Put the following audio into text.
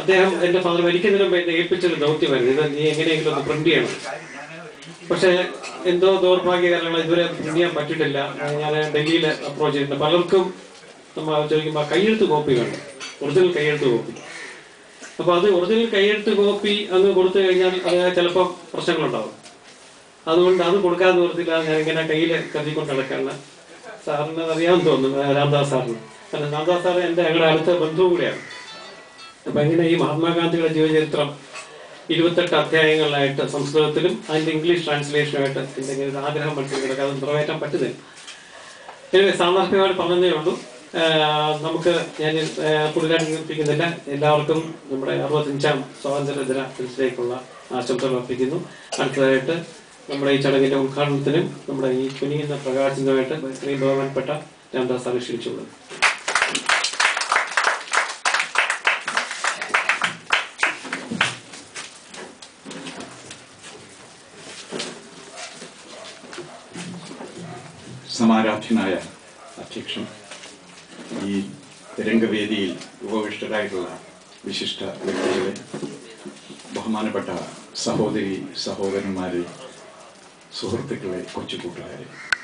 അദ്ദേഹം എന്റെ ഫാദർ മരിക്കുന്നതിന് മുമ്പ് എന്നെ ഏൽപ്പിച്ചൊരു ദൗത്യമായിരുന്നു ഇത് നീ എങ്ങനെയെങ്കിലും ഒന്ന് പ്രിന്റ് ചെയ്യണം പക്ഷേ എന്തോ ദൗർഭാഗ്യ കാരണങ്ങൾ ഇതുവരെ പ്രിന്റ് ചെയ്യാൻ പറ്റിയിട്ടില്ല ഞാൻ ഡൽഹിയിൽ അപ്രോച്ച് ചെയ്തിട്ടുണ്ട് പലർക്കും നമ്മൾ ചോദിക്കുമ്പോൾ കയ്യെഴുത്ത് കോപ്പി വേണം ഒറിജിനൽ കയ്യെഴുത്ത് കോപ്പി അപ്പൊ അത് ഒറിജിനൽ കയ്യെഴുത്ത് കോപ്പി അങ്ങ് കൊടുത്തു കഴിഞ്ഞാൽ അത് ചിലപ്പോൾ പ്രശ്നങ്ങളുണ്ടാവും അതുകൊണ്ട് അത് കൊടുക്കാൻ നിവർത്തില്ല ഞാൻ ഇങ്ങനെ കയ്യിൽ കരുതിക്കൊണ്ട് നടക്കാണ് സാറിന് അറിയാമെന്ന് തോന്നുന്നു ആ, രാംദാസ് സാറിന് കാരണം രാംദാസ് സാർ എൻ്റെ ഞങ്ങളുടെ അടുത്ത ബന്ധു കൂടിയാണ് അപ്പൊ ഇങ്ങനെ ഈ മഹാത്മാഗാന്ധിയുടെ ജീവചരിത്രം ഇരുപത്തെട്ട് അധ്യായങ്ങളിലായിട്ട് സംസ്കൃതത്തിലും അതിന്റെ ഇംഗ്ലീഷ് ട്രാൻസ്ലേഷനുമായിട്ട് എന്തെങ്കിലും ഒരു ആഗ്രഹം മനസ്സിൽ കിടക്കുക അത് നിറവേറ്റാൻ പറ്റുന്നില്ല എനിവേ സാന്ദർഭികമായിട്ട് പറഞ്ഞതേ ഉള്ളൂ ആഹ് നമുക്ക് ഞാൻ കൂടുതലായിട്ട് നിർപ്പിക്കുന്നില്ല എല്ലാവർക്കും നമ്മുടെ അറുപത്തഞ്ചാം സ്വാതന്ത്ര്യ ദിന ദിനത്തിലേക്കുള്ള ആശംസകൾ അർപ്പിക്കുന്നു അടുത്തതായിട്ട് നമ്മുടെ ഈ ചടങ്ങിന്റെ ഉദ്ഘാടനത്തിനും നമ്മുടെ ഈ കുനിയുന്ന പ്രകാശനവുമായിട്ട് ഇത്രയും ബഹുമാനപ്പെട്ട രാംദാസ് സാറെ ക്ഷണിച്ചുള്ളൂ സമാരാധ്യനായ അധ്യക്ഷൻ ഈ രംഗവേദിയിൽ ഉപവിഷ്ടരായിട്ടുള്ള വിശിഷ്ട വ്യക്തികളെ ബഹുമാനപ്പെട്ട സഹോദരി സഹോദരന്മാരെ സുഹൃത്തുക്കളെ കൊച്ചു കൂട്ടുകാരെ